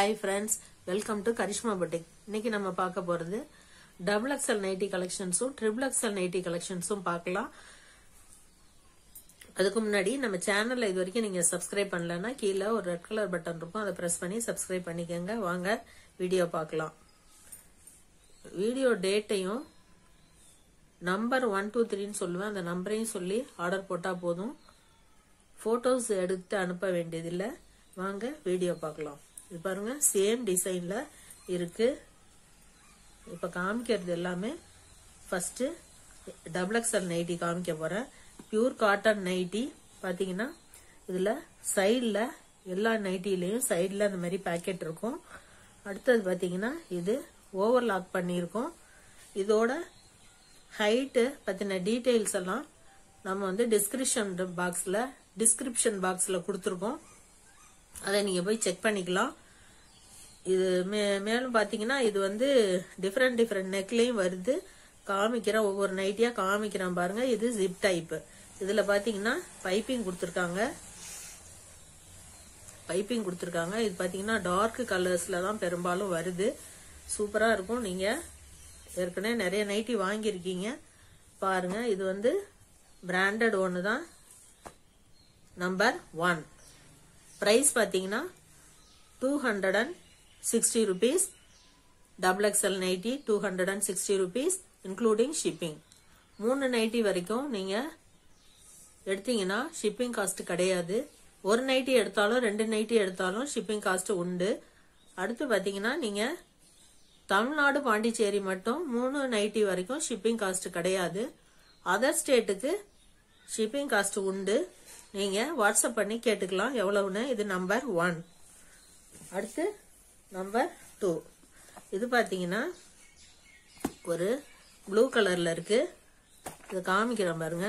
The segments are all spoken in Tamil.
hi friends welcome to Karishma boutique இன்னைக்கு நம்ம பார்க்க போறது டபுள் எக்ஸல் நைட்டி கலெக்ஷன்ஸும் ட்ரிபிள் எக்ஸல் நைட்டி கலெக்ஷன்ஸும் பார்க்கலாம் அதுக்கு முன்னாடி நம்ம சேனல்ல இது வரைக்கும் நீங்க சப்ஸ்கிரைப் பண்ணலன்னா கீழே ஒரு ரெட் கலர் பட்டன் இருக்கும் அதை பிரஸ் பண்ணி சப்ஸ்கிரைப் பண்ணிக்கோங்க வாங்க வீடியோ பார்க்கலாம் வீடியோ டேட்டையும் நம்பர் ஒன் டூ த்ரீன்னு சொல்லுவேன் அந்த நம்பரையும் சொல்லி ஆர்டர் போட்டா போதும் போட்டோஸ் எடுத்து அனுப்ப வேண்டியதில்லை வாங்க வீடியோ பார்க்கலாம் இது பாருங்க சேம் டிசைன்ல இருக்கு இப்ப காமிக்கிறது எல்லாமே ஃபர்ஸ்ட் டபுள் எக்ஸ்எல் நைட்டி காமிக்க போறேன் பியூர் காட்டன் நைட்டி பாத்தீங்கன்னா இதுல சைடில் எல்லா நைட்டிலையும் சைடில் அந்த மாதிரி பேக்கெட் இருக்கும் அடுத்தது பாத்தீங்கன்னா இது ஓவர்லாக் பண்ணியிருக்கோம் இதோட ஹைட்டு பத்தின டீடைல்ஸ் எல்லாம் நம்ம வந்து டிஸ்கிரிப்ஷன் பாக்ஸ்ல டிஸ்கிரிப்ஷன் பாக்ஸ்ல கொடுத்துருக்கோம் அதை நீங்க போய் செக் பண்ணிக்கலாம் இது மே- மேலும் பாத்தீங்கன்னா இது வந்து டிஃப்ரெண்ட் டிஃப்ரெண்ட் நெக்லையும் வருது காமிக்கிறேன் ஒவ்வொரு நைட்டியா காமிக்கிறேன் பாருங்க இது ஜிப் டைப் இதுல பாத்தீங்கன்னா பைப்பிங் கொடுத்துருக்காங்க பைப்பிங் கொடுத்துருக்காங்க இது பாத்தீங்கன்னா டார்க் கலர்ஸ்ல தான் பெரும்பாலும் வருது சூப்பரா இருக்கும் நீங்க ஏற்கனவே நிறைய நைட்டி வாங்கியிருக்கீங்க பாருங்க இது வந்து பிராண்டட் ஒன்று தான் நம்பர் ஒன் ப்ரைஸ் பார்த்தீங்கன்னா two hundred and sixty rupees double XL nighty two hundred and sixty rupees including shipping மூணு நைட்டி வரைக்கும் நீங்கள் எடுத்தீங்கன்னா ஷிப்பிங் காஸ்ட் கிடையாது ஒரு நைட்டி எடுத்தாலும் ரெண்டு நைட்டி எடுத்தாலும் ஷிப்பிங் காஸ்ட் உண்டு அடுத்து பார்த்தீங்கன்னா நீங்கள் தமிழ்நாடு பாண்டிச்சேரி மட்டும் மூணு நைட்டி வரைக்கும் ஷிப்பிங் காஸ்ட் கிடையாது அதர் ஸ்டேட்டுக்கு ஷிப்பிங் காஸ்ட் உண்டு நீங்க வாட்ஸ்அப் பண்ணி கேட்டுக்கலாம் எவ்வளவுன்னு இது நம்பர் ஒன் அடுத்து நம்பர் டூ இது பாத்தீங்கன்னா ஒரு ப்ளூ கலர்ல இருக்கு இது காமிக்கிறேன் பாருங்க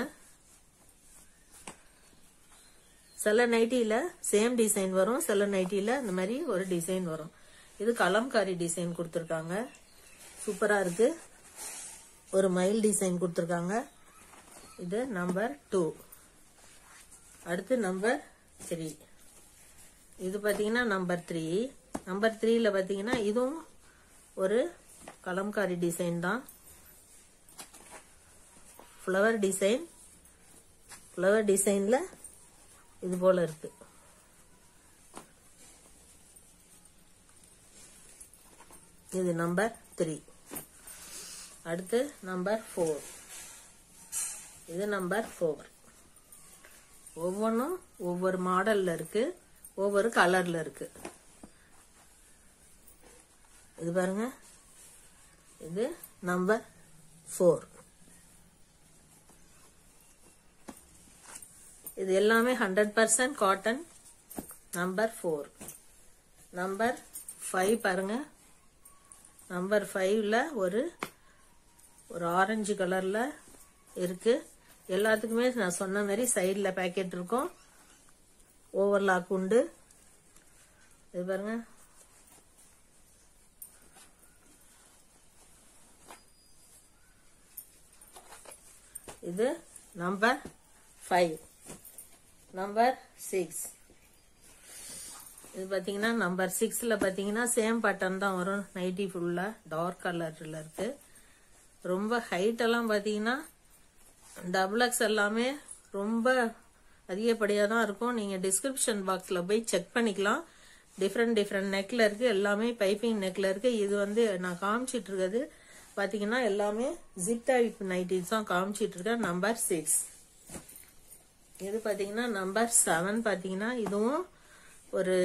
சில நைட்டியில சேம் டிசைன் வரும் சில நைட்டியில இந்த மாதிரி ஒரு டிசைன் வரும் இது கலம்காரி டிசைன் கொடுத்துருக்காங்க சூப்பரா இருக்கு ஒரு மயில் டிசைன் கொடுத்துருக்காங்க இது நம்பர் டூ அடுத்து நம்பர் த்ரீ இது பார்த்தீங்கன்னா நம்பர் த்ரீ நம்பர் த்ரீல பார்த்தீங்கன்னா இதுவும் ஒரு கலம்காரி டிசைன் தான் ஃப்ளவர் டிசைன் ஃப்ளவர் டிசைன்ல இது போல இருக்கு இது நம்பர் த்ரீ அடுத்து நம்பர் ஃபோர் இது நம்பர் ஃபோர் ஒவ்வொன்றும் ஒவ்வொரு மாடல்ல இருக்கு ஒவ்வொரு கலர்ல இருக்கு இது பாருங்க இது நம்பர் ஃபோர் இது எல்லாமே hundred percent cotton number four number five பாருங்க நம்பர் ஃபைவ்ல ஒரு ஒரு ஆரஞ்சு கலர்ல இருக்கு எல்லாத்துக்குமே நான் சொன்ன மாதிரி சைடுல பேக்கெட் இருக்கும் ஓவர்லாக் உண்டு இது பாருங்க இது நம்பர் ஃபைவ் நம்பர் சிக்ஸ் இது பாத்தீங்கன்னா நம்பர் சிக்ஸ்ல பாத்தீங்கன்னா சேம் பட்டன் தான் வரும் நைட்டி ஃபுல்லா டார்க் கலர்ல இருக்கு ரொம்ப ஹைட் எல்லாம் பாத்தீங்கன்னா டபுள் எக்ஸ் எல்லாமே ரொம்ப அதிகப்படியாக தான் இருக்கும் நீங்கள் டிஸ்கிரிப்ஷன் பாக்ஸில் போய் செக் பண்ணிக்கலாம் டிஃப்ரெண்ட் டிஃப்ரெண்ட் நெக்கில் இருக்குது எல்லாமே பைப்பிங் நெக்கில் இருக்குது இது வந்து நான் காமிச்சிட்டு இருக்கிறது பார்த்தீங்கன்னா எல்லாமே ஜிப் டைப் நைட்டிஸ் தான் காமிச்சிட்டு இருக்கேன் நம்பர் சிக்ஸ் இது பார்த்தீங்கன்னா நம்பர் செவன் பார்த்தீங்கன்னா இதுவும் ஒரு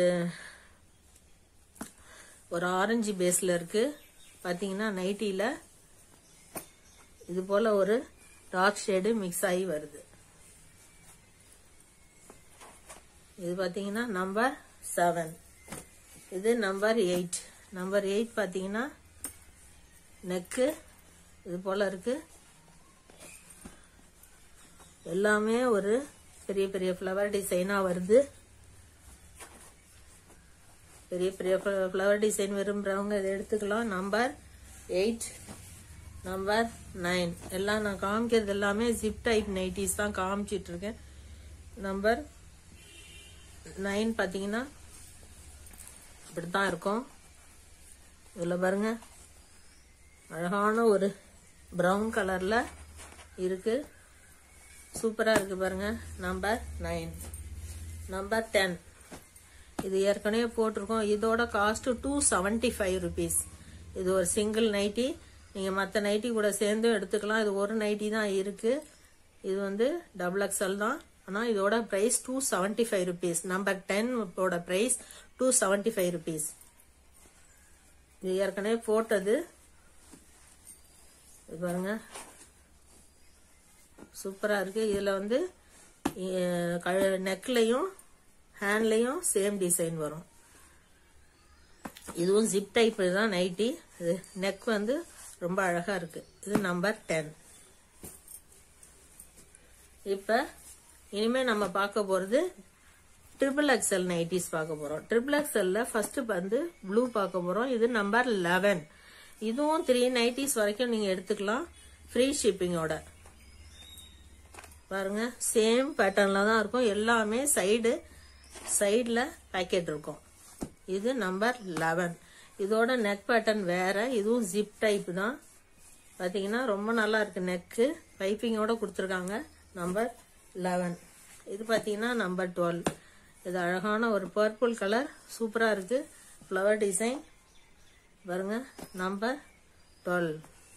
ஒரு ஆரஞ்சு பேஸில் இருக்கு பார்த்தீங்கன்னா நைட்டியில் இது போல ஒரு டார்க் ஷேடு மிக்ஸ் ஆகி வருது இது பாத்தீங்கன்னா நம்பர் செவன் இது நம்பர் எயிட் நம்பர் எயிட் பாத்தீங்கன்னா நெக்கு இது போல இருக்கு எல்லாமே ஒரு பெரிய பெரிய ஃப்ளவர் டிசைனா வருது பெரிய பெரிய ஃப்ளவர் டிசைன் விரும்புறவங்க இதை எடுத்துக்கலாம் நம்பர் எயிட் நம்பர் நைன் எல்லாம் நான் காமிக்கிறது எல்லாமே ஜிப் டைப் நைட்டிஸ் தான் காமிச்சிட்டு இருக்கேன் நம்பர் நைன் பார்த்தீங்கன்னா இப்படித்தான் இருக்கும் இதில் பாருங்க அழகான ஒரு ப்ரௌன் கலர்ல இருக்கு சூப்பரா இருக்கு பாருங்க நம்பர் நைன் நம்பர் டென் இது ஏற்கனவே போட்டிருக்கோம் இதோட cost two seventy five rupees இது ஒரு சிங்கிள் நைட்டி நீங்கள் மற்ற நைட்டி கூட சேர்ந்தும் எடுத்துக்கலாம் இது ஒரு நைட்டி தான் இருக்கு இது வந்து டபுள் எக்ஸ்எல் தான் ஆனால் இதோட price two seventy five rupees number ten ஓட price two seventy five rupees இது ஏற்கனவே போட்டது இது பாருங்க சூப்பரா இருக்கு இதுல வந்து நெக்லையும் ஹேண்ட்லையும் சேம் டிசைன் வரும் இதுவும் ஜிப் டைப் தான் நைட்டி இது நெக் வந்து ரொம்ப அழகா இருக்கு இது நம்பர் டென் இப்ப இனிமே நம்ம பார்க்க போறது ட்ரிபிள் எக்ஸ்எல் நைட்டிஸ் பார்க்க போறோம் ட்ரிபிள் எக்ஸ்எல்ல ஃபர்ஸ்ட் வந்து ப்ளூ பார்க்க போறோம் இது நம்பர் லெவன் இதுவும் த்ரீ நைட்டிஸ் வரைக்கும் நீங்க எடுத்துக்கலாம் ஃப்ரீ ஷிப்பிங்கோட பாருங்க சேம் பேட்டர்ன்ல தான் இருக்கும் எல்லாமே சைடு சைடில் பேக்கெட் இருக்கும் இது நம்பர் லெவன் இதோட நெக் பேட்டர்ன் வேற இதுவும் ஜிப் டைப் தான் பார்த்தீங்கன்னா ரொம்ப நல்லா இருக்கு நெக்கு பைப்பிங்கோட கொடுத்துருக்காங்க நம்பர் லெவன் இது பார்த்தீங்கன்னா நம்பர் டுவெல் இது அழகான ஒரு பர்பிள் கலர் சூப்பராக இருக்கு ஃப்ளவர் டிசைன் பாருங்க நம்பர் டுவெல்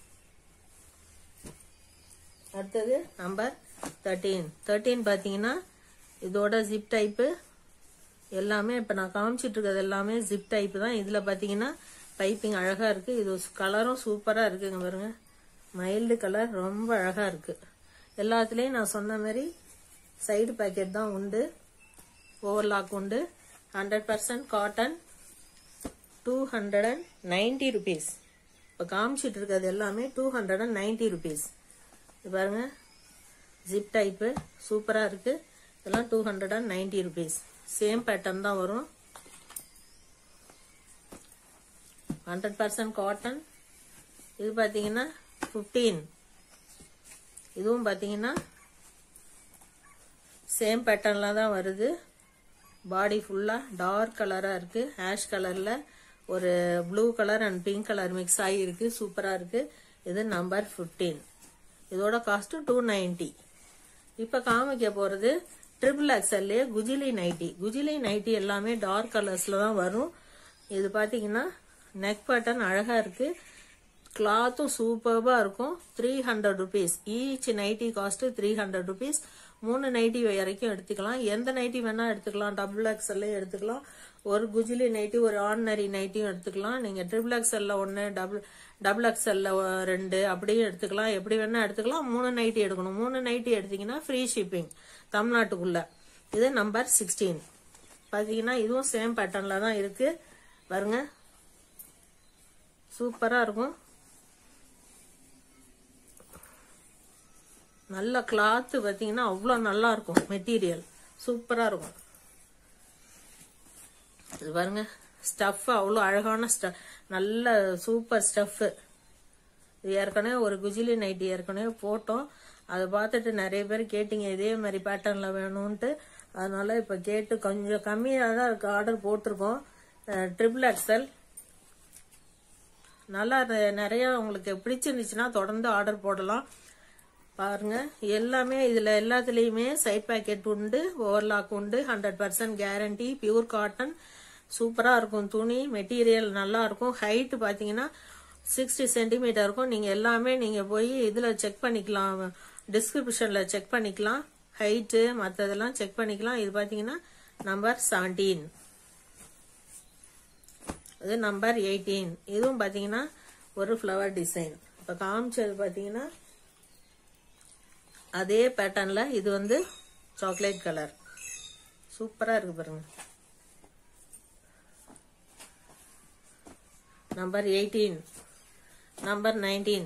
அடுத்தது நம்பர் தேர்ட்டீன் தேர்ட்டீன் பார்த்தீங்கன்னா இதோட ஜிப் டைப்பு எல்லாமே இப்போ நான் காமிச்சிட்டு இருக்கிறது எல்லாமே ஜிப் டைப் தான் இதில் பார்த்தீங்கன்னா பைப்பிங் அழகாக இருக்குது இது கலரும் சூப்பராக இருக்குங்க பாருங்க மைல்டு கலர் ரொம்ப அழகாக இருக்குது எல்லாத்துலேயும் நான் சொன்ன மாதிரி சைடு பேக்கெட் தான் உண்டு ஓவர்லாக் உண்டு hundred percent cotton two hundred and ninety rupees இப்போ காமிச்சிட்டு இருக்கிறது எல்லாமே two hundred and ninety rupees இது பாருங்க ஜிப் டைப்பு சூப்பராக இருக்கு இதெல்லாம் two hundred and ninety rupees same pattern தான் வரும் ஹண்ட்ரட் பர்சன்ட் காட்டன் இது பார்த்தீங்கன்னா ஃபிஃப்டீன் இதுவும் பார்த்தீங்கன்னா சேம் பேட்டர்னில் தான் வருது பாடி ஃபுல்லாக டார்க் கலராக இருக்குது ஹேஷ் கலரில் ஒரு blue colour and pink colour mix ஆகி இருக்கு சூப்பராக இருக்கு இது நம்பர் ஃபிஃப்டீன் இதோட காஸ்ட் டூ நைன்டி இப்போ காமிக்க போகிறது ட்ரிபிள் எக்ஸ்எல்லே குஜிலி நைட்டி குஜிலி நைட்டி எல்லாமே டார்க் கலர்ஸில் தான் வரும் இது பார்த்தீங்கன்னா நெக் பட்டன் அழகாக இருக்கு கிளாத்தும் சூப்பர்பாக இருக்கும் three hundred rupees each nighty cost three hundred rupees மூணு நைட்டி வரைக்கும் எடுத்துக்கலாம் எந்த நைட்டி வேணா எடுத்துக்கலாம் டபுள் எக்ஸ்எல்லே எடுத்துக்கலாம் ஒரு குஜிலி நைட்டி ஒரு ஆர்டினரி நைட்டியும் எடுத்துக்கலாம் நீங்கள் ட்ரிபிள் எக்ஸ்எல்ல ஒன்று டபுள் டபுள் எக்ஸ்எல்ல ரெண்டு அப்படியும் எடுத்துக்கலாம் எப்படி வேணா எடுத்துக்கலாம் மூணு நைட்டி எடுக்கணும் மூணு நைட்டி எடுத்தீங்கன்னா ஃப்ரீ ஷிப்பிங் தமிழ்நாட்டுக்குள்ள இது நம்பர் சிக்ஸ்டீன் பார்த்தீங்கன்னா இதுவும் சேம் பேட்டர்ன்ல தான் இருக்கு பாருங்க சூப்பரா இருக்கும் நல்ல கிளாத் பார்த்தீங்கன்னா அவ்வளோ நல்லா இருக்கும் மெட்டீரியல் சூப்பரா இருக்கும் இது பாருங்க ஸ்டஃப் அவ்வளோ அழகான ஸ்டஃப் நல்ல சூப்பர் ஸ்டஃப் இது ஏற்கனவே ஒரு குஜிலி நைட்டி ஏற்கனவே போட்டோம் அதை பார்த்துட்டு நிறைய பேர் கேட்டீங்க இதே மாதிரி பேட்டர்ன்ல வேணும்ன்ட்டு அதனால இப்போ கேட்டு கொஞ்சம் கம்மியாக தான் இருக்கு ஆர்டர் போட்டிருக்கோம் ட்ரிபிள் எக்ஸல் நல்லா நெ- நிறைய உங்களுக்கு பிடிச்சிருந்துச்சுன்னா தொடர்ந்து ஆர்டர் போடலாம் பாருங்க எல்லாமே இதுல எல்லாத்துலயுமே சைட் பேக்கெட் உண்டு ஓவர்லாக் உண்டு hundred percent guarantee pure cotton சூப்பரா இருக்கும் துணி மெட்டீரியல் நல்லா இருக்கும் ஹைட் பாத்தீங்கன்னா சிக்ஸ்டி சென்டிமீட்டர் இருக்கும் நீங்க எல்லாமே நீங்க போய் இதுல செக் பண்ணிக்கலாம் டிஸ்கிரிப்ஷன்ல செக் பண்ணிக்கலாம் ஹைட்டு மற்றதெல்லாம் செக் பண்ணிக்கலாம் இது பாத்தீங்கன்னா நம்பர் செவன்டீன் இது நம்பர் எயிட்டீன் இதுவும் பாத்தீங்கன்னா ஒரு ஃப்ளவர் டிசைன் இப்போ காமிச்சது பாத்தீங்கன்னா அதே பேட்டர்ன்ல இது வந்து சாக்லேட் கலர் சூப்பரா இருக்கு பாருங்க number eighteen number nineteen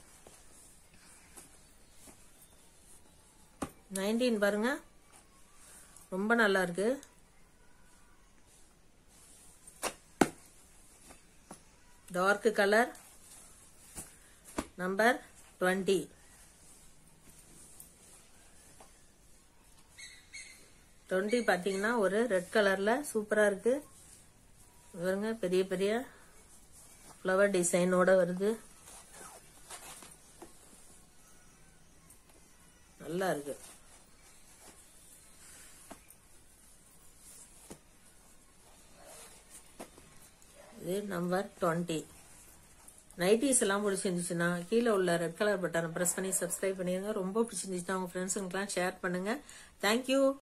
nineteen பாருங்க ரொம்ப நல்லா இருக்கு dark colour number twenty twenty பார்த்தீங்கன்னா ஒரு ரெட் கலர்ல சூப்பரா இருக்கு பாருங்க பெரிய பெரிய ஃப்ளவர் டிசைனோட வருது நல்லா இருக்கு இது நம்பர் டுவெண்ட்டி நைட்டிஸ் எல்லாம் பிடிச்சிருந்துச்சுன்னா கீழே உள்ள ரெட் கலர் பட்டனை ப்ரெஸ் பண்ணி சப்ஸ்கிரைப் பண்ணிருங்க ரொம்ப பிடிச்சிருந்துச்சுன்னா உங்க ஃப்ரெண்ட்ஸுங்களுக்குலாம் ஷேர் பண்ணுங்க தேங்க்யூ